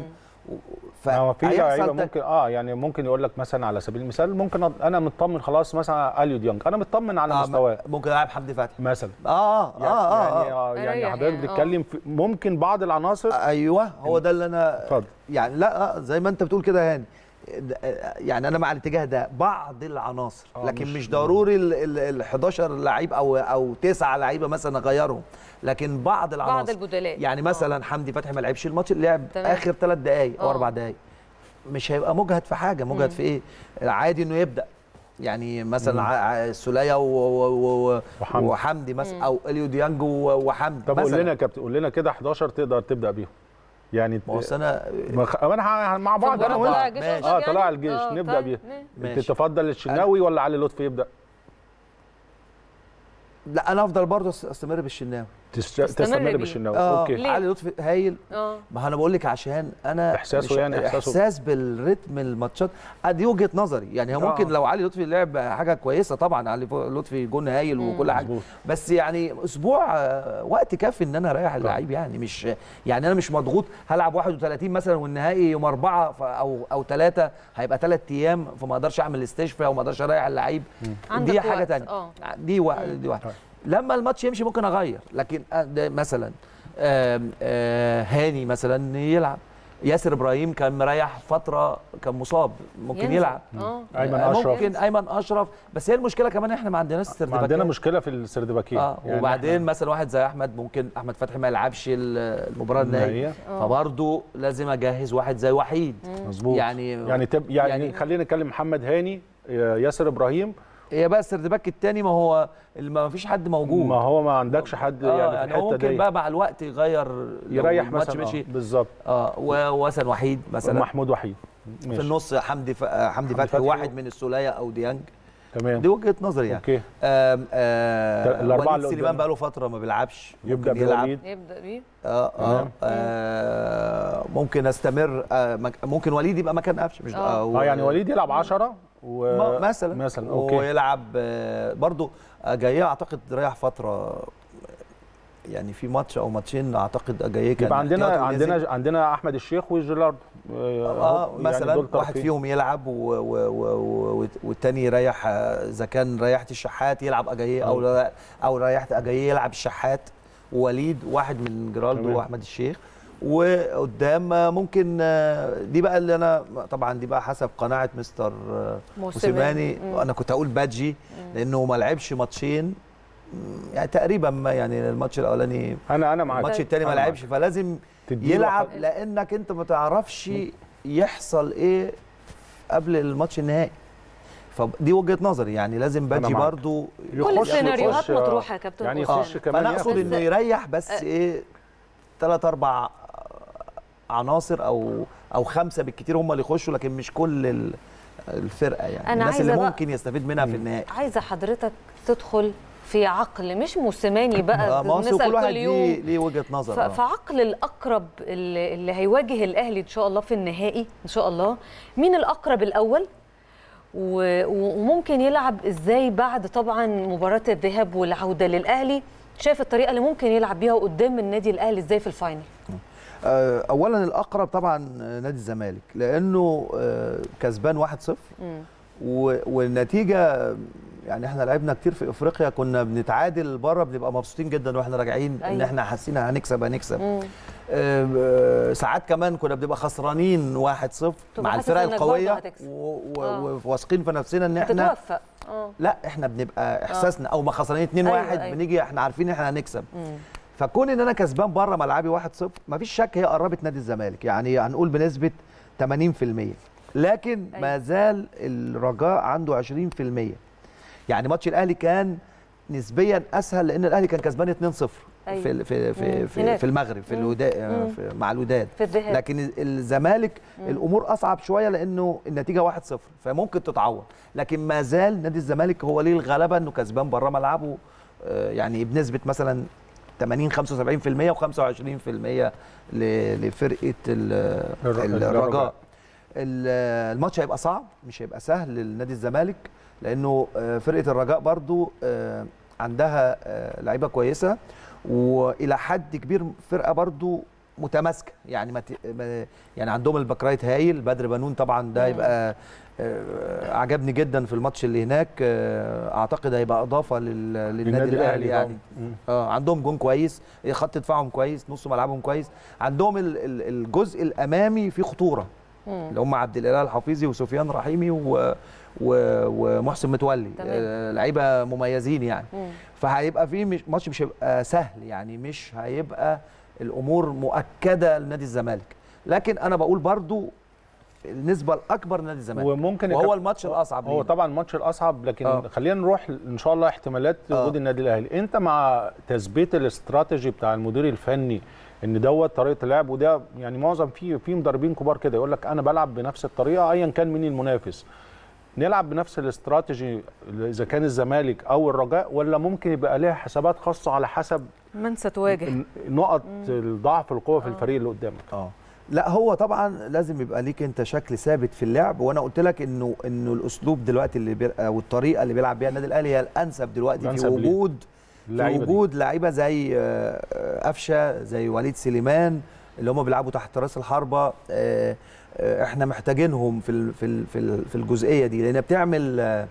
ف هو في هيحصل لعيبه ده. ممكن اه يعني ممكن يقول لك مثلا على سبيل المثال ممكن أ- انا مطمن خلاص مثلا اليو ديانج انا مطمن على آه، مستواه ممكن العب حمدي فتحي مثلا اه اه يعني اه, يعني, آه. آه يعني أريح حضرتك يعني، آه. بتتكلم في ممكن بعض العناصر ايوه هو ده اللي انا اتفضل يعني لا آه، زي ما انت بتقول كده يعني يعني انا مع الاتجاه ده بعض العناصر آه، لكن مش- مش, ضروري ال- ال ال 11 لعيب او او 9 لعيبه مثلا اغيرهم لكن بعض العناصر بعض البدلاء يعني مثلا حمدي فتحي ما لعبش الماتش اللي لعب تمام. اخر ثلاث دقائق او آه. اربع دقائق مش هيبقى مجهد في حاجه مجهد مم. في ايه عادي انه يبدا يعني مثلا ع- ع- السوليه و- و- و- وحمدي. وحمدي مثلا مم. او اليو ديانج و- وحمدي طب قول مثلاً. لنا يا كابتن قول لنا كده 11 تقدر تبدا بيهم يعني ما هو أصل انا ما خ- انا ه- مع بعض في انا مباراة طلائع وانت الجيش ماشي. قصدك اه يعني؟ طلائع الجيش آه، نبدا طيب، بيها ماشي. انت تفضل الشناوي ولا علي لطفي يبدا لا انا افضل برضه أس- استمر بالشناوي تست- تستمر تستمر بيه. بالشناوي اه اوكي ليه؟ علي لطفي هايل اه ما انا بقول لك عشان انا إحساسه مش- يعني، إحساسه. احساس بالريتم الماتشات آه، دي وجهه نظري يعني هو آه. ممكن لو علي لطفي لعب حاجه كويسه طبعا علي فو- لطفي جون هايل مم. وكل حاجه مظبوط. بس يعني اسبوع آه، وقت كافي ان انا اريح اللعيب يعني مش يعني انا مش مضغوط هلعب 31 مثلا والنهائي يوم اربعه ف- او او ثلاثه هيبقى ثلاث ايام فما اقدرش اعمل استشفاء وما اقدرش اريح اللعيب عندك دي حاجه وقت، ثانيه اه دي واحد دي واحد طيب. لما الماتش يمشي ممكن اغير لكن أ- ده مثلا آم، آه، هاني مثلا يلعب ياسر ابراهيم كان مريح فتره كان مصاب ممكن ينزل. يلعب اه أيمن آه، أشرف. ممكن ايمن اشرف بس هي المشكله كمان احنا ما عندناش ما سردباكات. عندنا مشكله في السردباكين اه يعني وبعدين إحنا مثلا واحد زي احمد ممكن احمد فتحي ما يلعبش ال- المباراه النهائيه النهائية. آه. فبرضه لازم اجهز واحد زي وحيد مظبوط يعني يعني تب يعني, يعني- يعني خلينا نتكلم محمد هاني آه، ياسر ابراهيم هي بقى السردباك الثاني ما هو اللي ما فيش حد موجود ما هو ما عندكش حد آه يعني, يعني في هو الحته ممكن دي بقى مع الوقت يغير لو يريح الماتش مثلا مشي آه بالظبط اه ووسن وحيد مثلا محمود وحيد في النص حمدي ف... آه، حمدي فتحي فتحي واحد و- من السوليه او ديانج تمام دي وجهه نظري يعني اوكي آم آم الأربعة وليد اللي سليمان قدام. بقى له فتره ما بيلعبش يبدا ممكن يلعب بوليد يبدا بيه آه آه تمام. آه ممكن استمر آه مك- ممكن وليد يبقى مكان قفشه مش آه. و- اه يعني وليد يلعب 10 و م- مثلا مثلا اوكي ويلعب آه برضو جايه اعتقد ريح فتره يعني في ماتش او ماتشين اعتقد جايه كان يبقى عندنا احتياطي ونزل. عندنا عندنا احمد الشيخ وجيرارد اه مثلا دول واحد طرفين. فيهم يلعب و- و- و- و- والتاني يريح آه، اذا كان ريحت الشحات يلعب اجاييه او لا- او ريحت اجاييه يلعب الشحات ووليد واحد من جرالدو تمام. واحمد الشيخ وقدام آه، ممكن آه، دي بقى اللي انا طبعا دي بقى حسب قناعه مستر آه، موسيماني مم. انا كنت اقول بادجي لانه ما لعبش ماتشين مم، يعني تقريبا ما يعني الماتش الاولاني انا انا معاك الماتش الثاني ما أنا لعبش فلازم تديله يلعب حق. لانك انت ما تعرفش يحصل ايه قبل الماتش النهائي فدي وجهه نظري يعني لازم بادجي معاك. برضو كل يخش- السيناريوهات يخش، آه، مطروحه يا كابتن يعني أسامة. يخش كمان فانا ياخد اقصد بس- انه يريح بس ايه ثلاث اربع عناصر او او خمسه بالكتير هم اللي يخشوا لكن مش كل ال- الفرقه يعني أنا الناس اللي عايزة بقى- ممكن يستفيد منها في النهائي عايزه حضرتك تدخل في عقل مش موسيماني بقى آه، ما هو نسال كل واحد كل يوم ليه ليه وجهه ف- نظر آه. فعقل الاقرب اللي اللي هيواجه الاهلي ان شاء الله في النهائي ان شاء الله مين الاقرب الاول و- وممكن يلعب ازاي بعد طبعا مباراه الذهاب والعوده للاهلي شايف الطريقه اللي ممكن يلعب بيها قدام النادي الاهلي ازاي في الفاينل آه، اولا الاقرب طبعا آه، نادي الزمالك لانه آه، كسبان 1-0 مم. و- والنتيجه يعني احنا لعبنا كتير في افريقيا كنا بنتعادل بره بنبقى مبسوطين جدا واحنا راجعين ان أيوة. احنا حاسين هنكسب هنكسب مم. آه، آه، ساعات كمان كنا بنبقى خسرانين 1-0 تبقى مع حاسس الفرق إنك القويه برضه هتكسب. و- و- آه. وواثقين في نفسنا ان احنا تتوفق اه لا احنا بنبقى احساسنا او ما خسرانين 2-1 أيوة، أيوة. بنيجي احنا عارفين ان احنا هنكسب مم. فكون ان انا كسبان بره ملعبي 1-0 مفيش شك هي قربت نادي الزمالك يعني هنقول بنسبه 80% لكن أيوة. ما زال الرجاء عنده 20% يعني ماتش الاهلي كان نسبيا اسهل لان الاهلي كان كسبان 2-0 أيوة. في في مم. في في, هناك. في المغرب في مم. الوداد مم. في مع الوداد في الذهاب لكن الزمالك الامور اصعب شويه لانه النتيجه 1-0 فممكن تتعوض لكن ما زال نادي الزمالك هو ليه الغلبه انه كسبان بره ملعبه آه، يعني بنسبه مثلا 80 75% و25% ل- لفرقه ال- الر- الرجاء الرجاء. ال- الماتش هيبقى صعب مش هيبقى سهل لنادي الزمالك لانه آه، فرقه الرجاء برضو آه، عندها آه، لعيبه كويسه والى حد كبير فرقه برضو متماسكه يعني ما ت- ما- يعني عندهم الباك رايت هايل بدر بنون طبعا ده مم. يبقى آه، عجبني جدا في الماتش اللي هناك آه، اعتقد هيبقى اضافه لل- للنادي الاهلي يعني طبعاً. مم. اه عندهم جون كويس خط دفاعهم كويس نص ملعبهم كويس عندهم ال- ال- الجزء الامامي فيه خطوره مم. اللي هم عبد الاله الحفيظي وسفيان رحيمي و... و... ومحسن متولي تمام. آه لعيبه مميزين يعني مم. فهيبقى في مش... ماتش مش هيبقى سهل يعني مش هيبقى الامور مؤكده لنادي الزمالك لكن انا بقول برضو النسبه الاكبر لنادي الزمالك وممكن يا وهو كابتن- الماتش الاصعب هو لينا. طبعا الماتش الاصعب لكن آه. خلينا نروح ان شاء الله احتمالات آه. وجود النادي الاهلي انت مع تثبيت الاستراتيجي بتاع المدير الفني ان دوت طريقه اللعب وده يعني معظم في في مدربين كبار كده يقول لك انا بلعب بنفس الطريقه ايا كان مين المنافس نلعب بنفس الاستراتيجي اذا كان الزمالك او الرجاء ولا ممكن يبقى ليها حسابات خاصه على حسب من ستواجه نقط الضعف القوه في الفريق اللي قدامك اه لا هو طبعا لازم يبقى ليك انت شكل ثابت في اللعب وانا قلت لك انه انه الاسلوب دلوقتي اللي بير... او الطريقه اللي بيلعب بيها النادي الاهلي هي الانسب دلوقتي في الأنسب ليه. وجود في اللعيبة دي. وجود لعيبه زي آه، آه، قفشه زي وليد سليمان اللي هم بيلعبوا تحت راس الحربه آه، آه، احنا محتاجينهم في ال- في ال- في ال- في الجزئيه دي لانها بتعمل آه،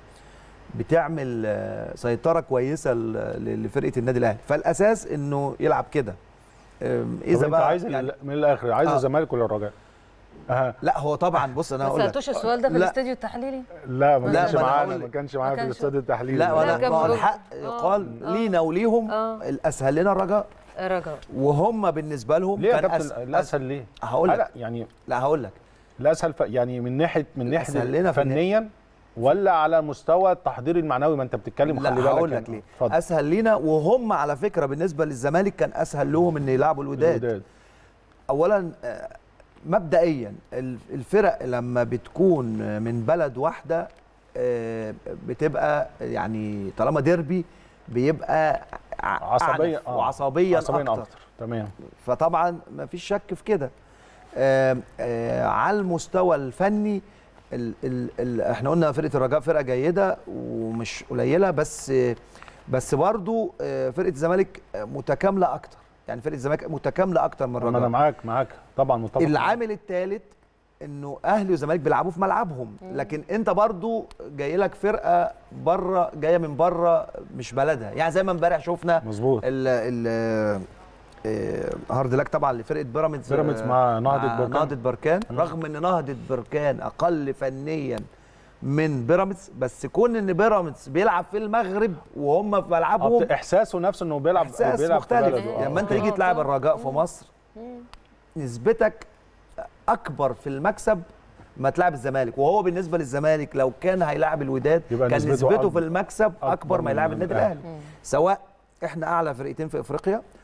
بتعمل آه، سيطره كويسه ل- لفرقه النادي الاهلي فالاساس انه يلعب كده آم، طب اذا انت بقى عايز يعني من الاخر عايز آه. الزمالك ولا الرجاء؟ أها. لا هو طبعا بص انا ما هقول لك سالتوش السؤال ده في لا. الاستوديو التحليلي لا ما لا، كانش ما أنا معانا هقول ما لك. كانش معانا ما في كانش- الاستاد التحليلي لا ولا كان ما هو موجود. الحق آه. يقال آه. لينا وليهم آه. الاسهل لنا الرجاء رجاء وهم بالنسبه لهم ليه يا كان كابتن أس- الاسهل ليه؟ هقول آه، لك لا يعني لا هقول لك الاسهل ف... يعني من ناحيه من ناحيه الأسهل لنا في فنيا ولا على مستوى التحضير المعنوي ما انت بتتكلم خلي لا بالك هقول يعني. لك ليه اتفضل اسهل لينا وهم على فكره بالنسبه للزمالك كان اسهل لهم ان يلعبوا الوداد الوداد. اولا آه، مبدئيا ال- الفرق لما بتكون من بلد واحده آه، بتبقى يعني طالما ديربي بيبقى ع- عصبيه أعنف وعصبيا عصبيا اكتر اكتر تمام فطبعا ما فيش شك في كده آم، آه، على المستوى الفني ال ال ال احنا قلنا فرقه الرجاء فرقه جيده ومش قليله بس بس برضو آه، فرقه الزمالك متكامله اكتر يعني فرقه الزمالك متكامله اكتر من انا الرجاء معاك معاك طبعا متفق العامل الثالث انه اهلي وزمالك بيلعبوا في ملعبهم لكن انت برضو جاي لك فرقه بره جايه من بره مش بلدها يعني زي ما امبارح شفنا مظبوط ال ال آه، هارد لك طبعا لفرقه بيراميدز بيراميدز آه، مع نهضة مع بركان. نهضه بركان مم. رغم ان نهضه بركان اقل فنيا من بيراميدز بس كون ان بيراميدز بيلعب في المغرب وهم في ملعبهم آه، احساسه نفسه انه بيلعب احساس بيلعب في مختلف بلده. آه. لما انت آه. تيجي تلعب الرجاء في مصر مم. نسبتك اكبر في المكسب ما تلعب الزمالك وهو بالنسبه للزمالك لو كان هيلاعب الوداد يبقى كان نسبته نسبته أكبر. في المكسب أكبر اكبر ما من يلاعب النادي الأهلي. الاهلي مم. سواء احنا اعلى فرقتين في افريقيا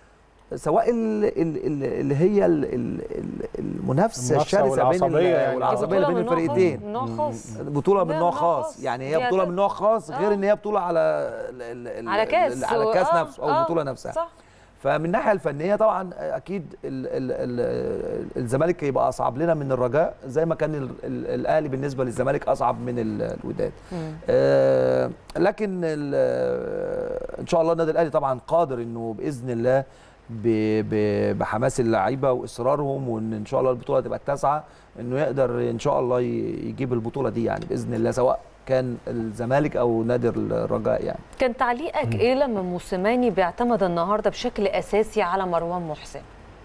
سواء ال- ال- ال- اللي هي ال- ال- ال- المنافسه المنافسة الشرسه بين ال- والعصبية يعني. والعصبيه بطولة بين من نوع خاص- الفرقتين من نوع خاص بطوله من لا، نوع نوع خاص خاص. يعني دي هي بطوله هت- من نوع خاص غير آه. ان هي بطوله على ال- ال- ال- على كاس ال- على الكاس آه، نفسه او آه، البطوله نفسها صح فمن الناحيه الفنيه طبعا اكيد ال ال ال الزمالك يبقى اصعب لنا من الرجاء زي ما كان ال ال الاهلي بالنسبه للزمالك اصعب من ال- الوداد مم. آه لكن ال- ان شاء الله النادي الاهلي طبعا قادر انه باذن الله ب- ب- بحماس اللعيبه واصرارهم وان ان شاء الله البطوله تبقى التاسعه انه يقدر ان شاء الله ي- يجيب البطوله دي يعني باذن الله سواء كان الزمالك او نادي الرجاء يعني كان تعليقك ايه لما موسيماني بيعتمد النهارده بشكل اساسي على مروان محسن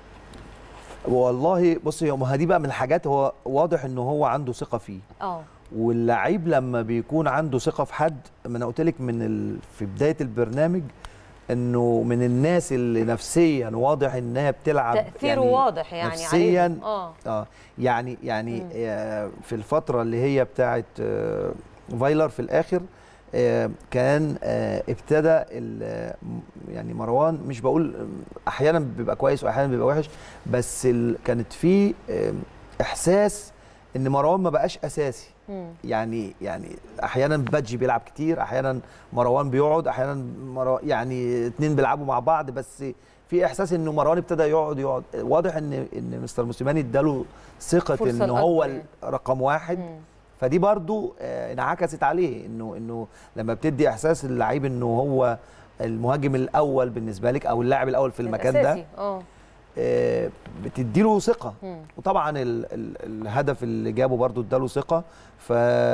والله بصي يا ما دي بقى من الحاجات هو واضح ان هو عنده ثقه فيه اه واللعيب لما بيكون عنده ثقه في حد ما انا قلت لك من ال... في بدايه البرنامج انه من الناس اللي نفسيا واضح انها بتلعب تاثيره واضح يعني نفسيا عليهم. اه اه يعني يعني مم. آه في الفتره اللي هي بتاعت آه فايلر في الاخر آه كان آه ابتدى ال- آه، م- يعني مروان مش بقول احيانا بيبقى كويس واحيانا بيبقى وحش بس ال كانت في آه احساس ان مروان ما بقاش اساسي مم. يعني يعني احيانا بادجي بيلعب كتير احيانا مروان بيقعد احيانا مروان يعني اتنين بيلعبوا مع بعض بس في احساس انه مروان ابتدى يقعد يقعد واضح ان ان مستر موسيماني اداله ثقه فرصة ان هو الأكبر يعني. رقم واحد مم. فدي برضو آه، انعكست عليه انه انه لما بتدي احساس اللعيب انه هو المهاجم الاول بالنسبه لك او اللاعب الاول في المكان ده الأساسي. اه آه، بتديله ثقه مم. وطبعا ال ال الهدف اللي جابه برضو اداله ثقه ف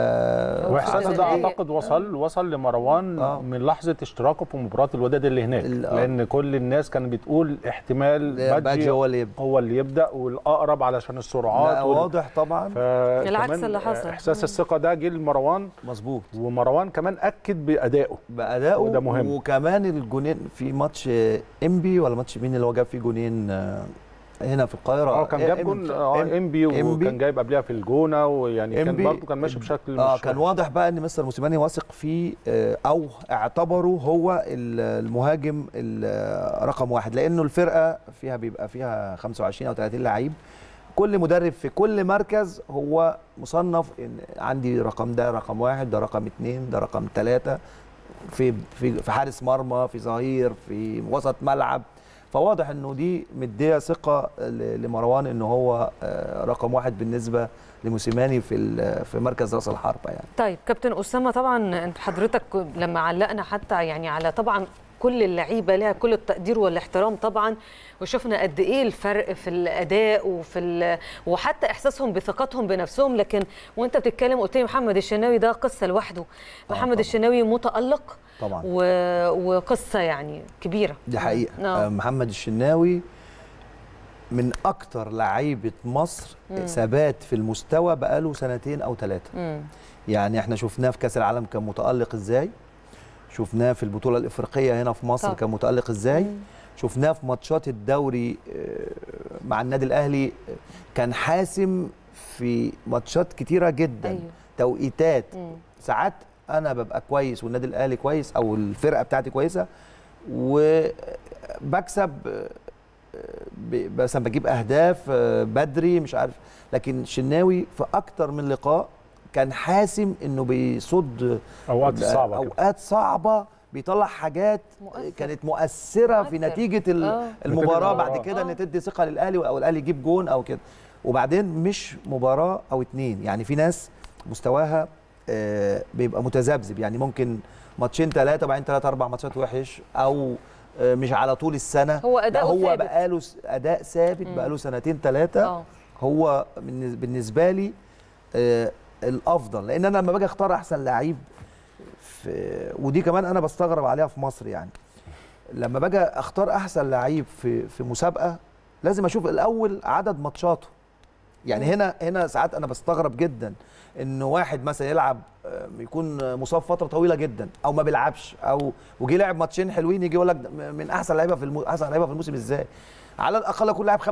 واحساسك ده البداية. اعتقد وصل وصل لمروان آه. من لحظه اشتراكه في مباراه الوداد اللي هناك ال- آه. لان كل الناس كانت بتقول احتمال بادجي بادجي هو اللي يبدا هو اللي يبدا والاقرب علشان السرعات لا وال- واضح طبعا فكمان العكس اللي حصل. احساس مم. الثقه ده جه لمروان مظبوط ومروان كمان اكد بادائه بادائه وده مهم. وكمان الجونين في ماتش انبي ولا ماتش مين اللي هو جاب فيه جونين آه، هنا في القاهره اه كان جاب إم- جون اه إم- انبي إنبي. وكان جايب قبلها في الجونه ويعني كان إنبي. برضه كان ماشي بشكل اه مش كان وحش. واضح بقى ان مستر موسيماني واثق فيه آه، او اعتبره هو ال- المهاجم ال- رقم واحد لانه الفرقه فيها بيبقى فيها 25 او 30 لعيب كل مدرب في كل مركز هو مصنف ان عندي رقم ده رقم واحد ده رقم اثنين ده رقم ثلاثه في في في حارس مرمى في ظهير في وسط ملعب فواضح انه دي مديه ثقه ل- لمروان ان هو آه، رقم واحد بالنسبه لموسيماني في ال- في مركز راس الحربه يعني طيب كابتن اسامه طبعا انت حضرتك لما علقنا حتى يعني على طبعا كل اللعيبه لها كل التقدير والاحترام طبعا وشفنا قد ايه الفرق في الاداء وفي ال... وحتى احساسهم بثقتهم بنفسهم لكن وانت بتتكلم قلت لي محمد الشناوي ده قصه لوحده محمد طبعاً. الشناوي متالق طبعا و... وقصه يعني كبيره دي حقيقه نعم. آه، محمد الشناوي من اكتر لعيبه مصر مم. ثبات في المستوى بقاله سنتين او ثلاثه مم. يعني احنا شفناه في كاس العالم كان متالق ازاي شفناه في البطوله الافريقيه هنا في مصر طبعا. كان متالق ازاي مم. شفناه في ماتشات الدوري آه، مع النادي الاهلي آه، كان حاسم في ماتشات كتيره جدا ايوه توقيتات مم. ساعات انا ببقى كويس والنادي الاهلي كويس او الفرقه بتاعتي كويسه وبكسب ب- مثلا بجيب اهداف آه، بدري مش عارف لكن شناوي في اكتر من لقاء كان حاسم انه بيصد اوقات صعبه كده. اوقات صعبه بيطلع حاجات مؤثر. كانت مؤثره في مؤثر. نتيجه ال- آه. المباراه المباراة. بعد كده آه. ان تدي ثقه للاهلي او الاهلي يجيب جون او كده وبعدين مش مباراه او اتنين يعني في ناس مستواها آه، بيبقى متذبذب يعني ممكن ماتشين ثلاثه وبعدين ثلاثه اربع ماتشات وحش او آه، مش على طول السنه هو لا اداؤه هو ثابت. بقاله س- اداء ثابت مم. بقاله سنتين ثلاثه اه هو بالنس- بالنسبه لي آه، الافضل لان انا لما باجي اختار احسن لعيب في ودي كمان انا بستغرب عليها في مصر يعني لما باجي اختار احسن لعيب في في مسابقه لازم اشوف الاول عدد ماتشاته يعني مم. هنا هنا ساعات انا بستغرب جدا انه واحد مثلا يلعب آه، يكون مصاب فتره طويله جدا او ما بيلعبش او وجي لعب ماتشين حلوين يجي يقول لك ده من احسن لعيبه في المو... احسن لعيبه في الموسم ازاي على الاقل يكون لاعب 75%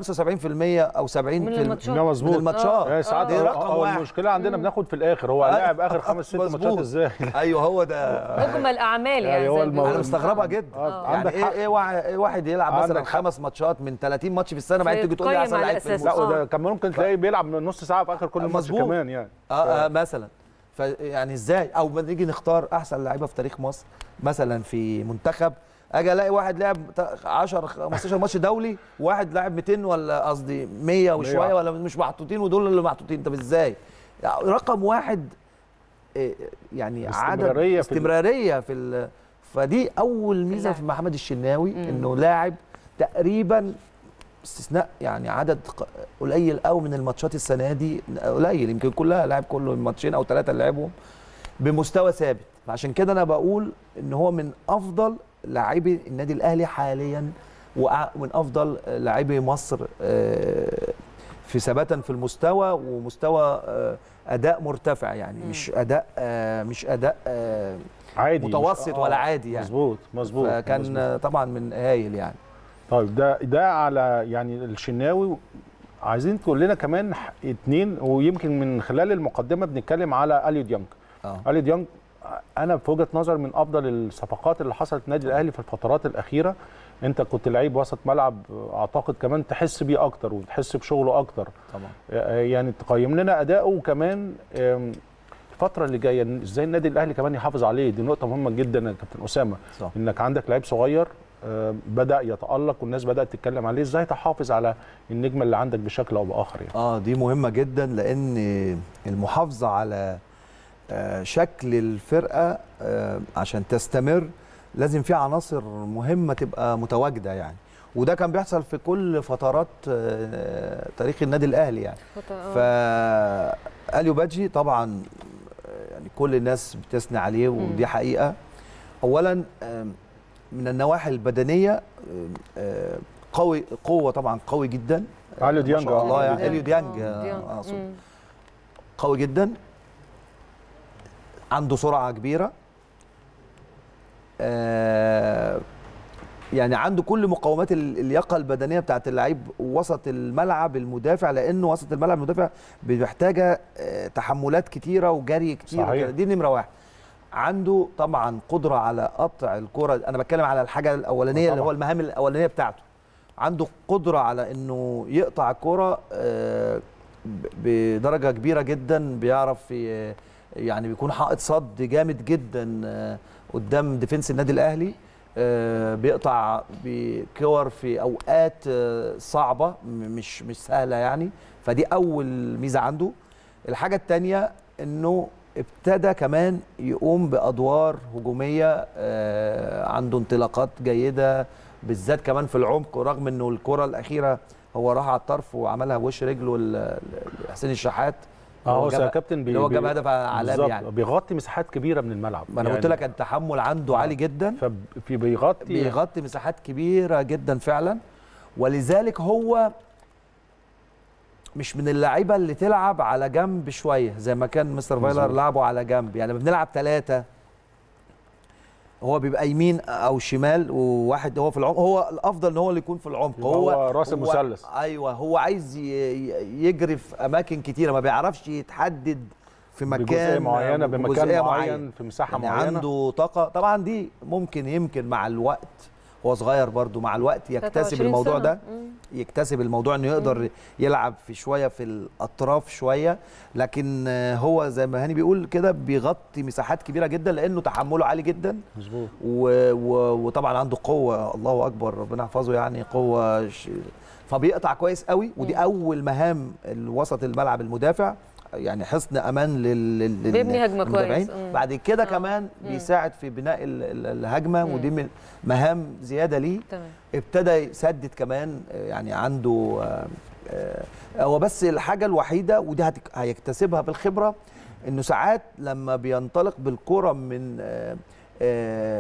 او 70 من في الماتشات. ده مظبوط من الماتشات آه، ساعات دي آه، رقم آه، واحد المشكله عندنا بناخد في الاخر هو آه، لاعب اخر خمس ست مظبوط. ماتشات ازاي ايوه هو ده مجمل اعمال يعني أيوة، زي هو ما الموضوع- انا بيقولوا. مستغربها جدا آه، يعني عندك ايه حق. ايه واحد, إيه واحد يلعب مثلا عندك حق. خمس ماتشات من 30 ماتش في السنه بعدين تيجي تقول لي فيتقيم احسن على لعيب في أساس الموسم لا آه. وده كان ممكن تلاقيه بيلعب من نص ساعه في اخر كل ماتش مظبوط. كمان يعني اه, آه مثلا فيعني ازاي او ما نيجي نختار احسن لعيبه في تاريخ مصر مثلا في منتخب اجي الاقي واحد لعب 10 15 ماتش دولي وواحد لاعب 200 ولا قصدي 100 وشويه مية. ولا مش محطوطين ودول اللي محطوطين طب ازاي يعني رقم واحد إيه، يعني عدد استمرارية في ال- استمراريه في ال... فدي اول ميزه اللاعب. في محمد الشناوي انه لاعب تقريبا استثناء يعني عدد ق- قليل قوي من الماتشات السنه دي قليل يمكن كلها لاعب كله ماتشين او ثلاثه اللي لعبهم بمستوى ثابت فعشان كده انا بقول ان هو من افضل لاعبي النادي الاهلي حاليا وأع- ومن افضل لاعبي مصر آه، في ثباتا في المستوى ومستوى آه، اداء مرتفع يعني مش اداء آه، مش اداء آه، عادي مش- متوسط آه، ولا عادي يعني مظبوط مظبوط فكان مظبوط. آه، طبعا من هايل يعني طيب ده ده على يعني الشناوي عايزين تقول لنا كمان ح- اتنين ويمكن من خلال المقدمه بنتكلم على اليو ديانج اه اليو ديانج انا في وجهه نظر من افضل الصفقات اللي حصلت في النادي الاهلي في الفترات الاخيره انت كنت لعيب وسط ملعب اعتقد كمان تحس بيه اكتر وتحس بشغله اكتر طبعا يعني تقيم لنا اداؤه وكمان آم، الفتره اللي جايه إن ازاي النادي الاهلي كمان يحافظ عليه دي نقطه مهمه جدا يا كابتن اسامه صح انك عندك لعيب صغير آم، بدا يتالق والناس بدات تتكلم عليه ازاي تحافظ على النجم اللي عندك بشكل او باخر يعني اه دي مهمه جدا لان المحافظه على آه، شكل الفرقه آه، عشان تستمر لازم في عناصر مهمه تبقى متواجده يعني وده كان بيحصل في كل فترات آه، تاريخ النادي الاهلي يعني ف اليو بادجي طبعا آه، يعني كل الناس بتثني عليه ودي حقيقه اولا آم، من النواحي البدنيه آم، آه، قوي قوه طبعا قوي جدا علي ما ديانج، شاء آه، الله علي يعني اليو ديانج آه، آه، ديانج. اقصد مم. قوي جدا عنده سرعه كبيره آه، يعني عنده كل مقومات ال- اللياقه البدنيه بتاعت اللعيب وسط الملعب المدافع لانه وسط الملعب المدافع محتاجه آه، تحملات كتيره وجري كتير صحيح. وكده. دي نمره واحد عنده طبعا قدره على قطع الكره انا بتكلم على الحاجه الاولانيه اللي طبعاً. هو المهام الاولانيه بتاعته عنده قدره على انه يقطع الكره آه، ب- بدرجه كبيره جدا بيعرف ي- يعني بيكون حائط صد جامد جدا آه، قدام ديفنس النادي الاهلي آه، بيقطع بكور في اوقات آه، صعبه م- مش مش سهله يعني فدي اول ميزه عنده الحاجه الثانيه انه ابتدى كمان يقوم بادوار هجوميه آه، عنده انطلاقات جيده بالذات كمان في العمق رغم انه الكره الاخيره هو راح على الطرف وعملها بوش رجله ل- لحسين الشحات اه هو هو جاب- يا كابتن بي اللي هو جاب بي- هدف عالمي بالظبط، يعني بيغطي مساحات كبيره من الملعب ما انا قلت لك التحمل عنده آه. عالي جدا ففي بيغطي بيغطي مساحات كبيره جدا فعلا ولذلك هو مش من اللعيبه اللي تلعب على جنب شويه زي ما كان مستر فايلر مظبوط. لعبه على جنب يعني لما بنلعب ثلاثه هو بيبقى يمين او شمال وواحد هو في العمق هو الافضل ان هو اللي يكون في العمق يبقى هو راس هو- المثلث. ايوه هو عايز ي- ي- يجري في اماكن كتيره ما بيعرفش يتحدد في مكان بجزئيه معينه بمكان بجزئية معين في مساحه يعني معينه عنده طاقه طبعا دي ممكن يمكن مع الوقت هو صغير برضو مع الوقت يكتسب 23 الموضوع سنة. ده مم. يكتسب الموضوع انه يقدر يلعب في شويه في الاطراف شويه لكن آه، هو زي ما هاني بيقول كده بيغطي مساحات كبيره جدا لانه تحمله عالي جدا مظبوط و... و... وطبعا عنده قوه الله اكبر ربنا يحفظه يعني قوه ش... فبيقطع كويس قوي ودي اول مهام الوسط الملعب المدافع يعني حصن امان لل... لل... بيبني هجمة للمدافعين. كويس. مم. بعد كده آه. كمان مم. بيساعد في بناء ال... ال- الهجمه مم. ودي من مهام زياده ليه تمام ابتدى يسدد كمان آه، يعني عنده آه، آه، هو بس الحاجه الوحيده ودي هتك- هيكتسبها بالخبره انه ساعات لما بينطلق بالكره من آه، آه،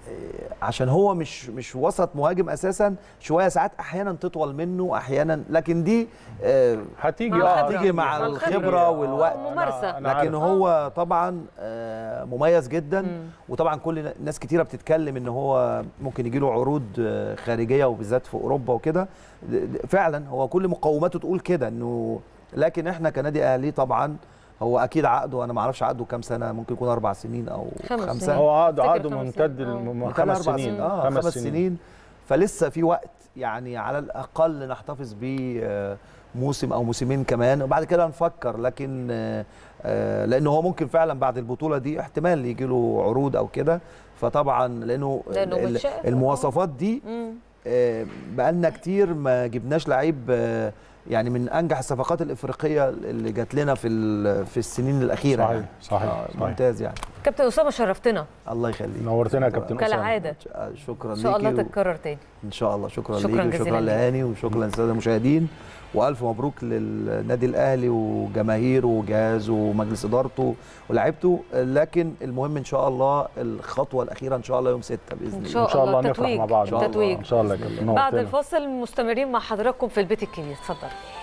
عشان هو مش مش وسط مهاجم اساسا شويه ساعات احيانا تطول منه احيانا لكن دي آه، هتيجي مع اه الخبرة. هتيجي مع مع الخبره الخبرة. والوقت ممارسة. أنا لكن عارف. هو طبعا آه، مميز جدا مم. وطبعا كل ناس كتيره بتتكلم ان هو ممكن يجي له عروض آه، خارجيه وبالذات في اوروبا وكده د- د- فعلا هو كل مقوماته تقول كده انه لكن احنا كنادي اهلي طبعا هو اكيد عقده انا ما اعرفش عقده كام سنه ممكن يكون اربع سنين او خمس خمسه سنين. هو عقده افتكر عقده خمس ممتد سنين. آه. الم- ممكن خمس أربع سنين اه خمس, خمس سنين. سنين فلسه في وقت يعني على الاقل نحتفظ بيه آه، موسم او موسمين كمان وبعد كده نفكر لكن آه، آه، لانه هو ممكن فعلا بعد البطوله دي احتمال يجي له عروض او كده فطبعا لانه لأنه ال- متشاف. المواصفات دي مم. آه، بقالنا كتير ما جبناش لعيب آه، يعني من انجح الصفقات الافريقيه اللي جات لنا في ال- في السنين الاخيره صحيح يعني. صحيح, آه، صحيح. ممتاز يعني كابتن اسامه شرفتنا الله يخليك نورتنا يا كابتن أسامة. كالعاده آه، شكرا ان شاء الله ليكي و- تتكرر تاني ان شاء الله شكرا, شكراً ليكي جزيلاً وشكرا ليك. لهاني وشكرا للساده المشاهدين والف مبروك للنادي الاهلي وجماهيره وجهازه ومجلس ادارته ولاعيبته لكن المهم ان شاء الله الخطوه الاخيره ان شاء الله يوم 6 باذن إن الله شاء ان شاء الله الله نفرح تتويج. مع بعض إن شاء الله. تتويج ان شاء الله يا كابتن بعد نورتنا. الفاصل مستمرين مع حضراتكم في البيت الكبير اتفضل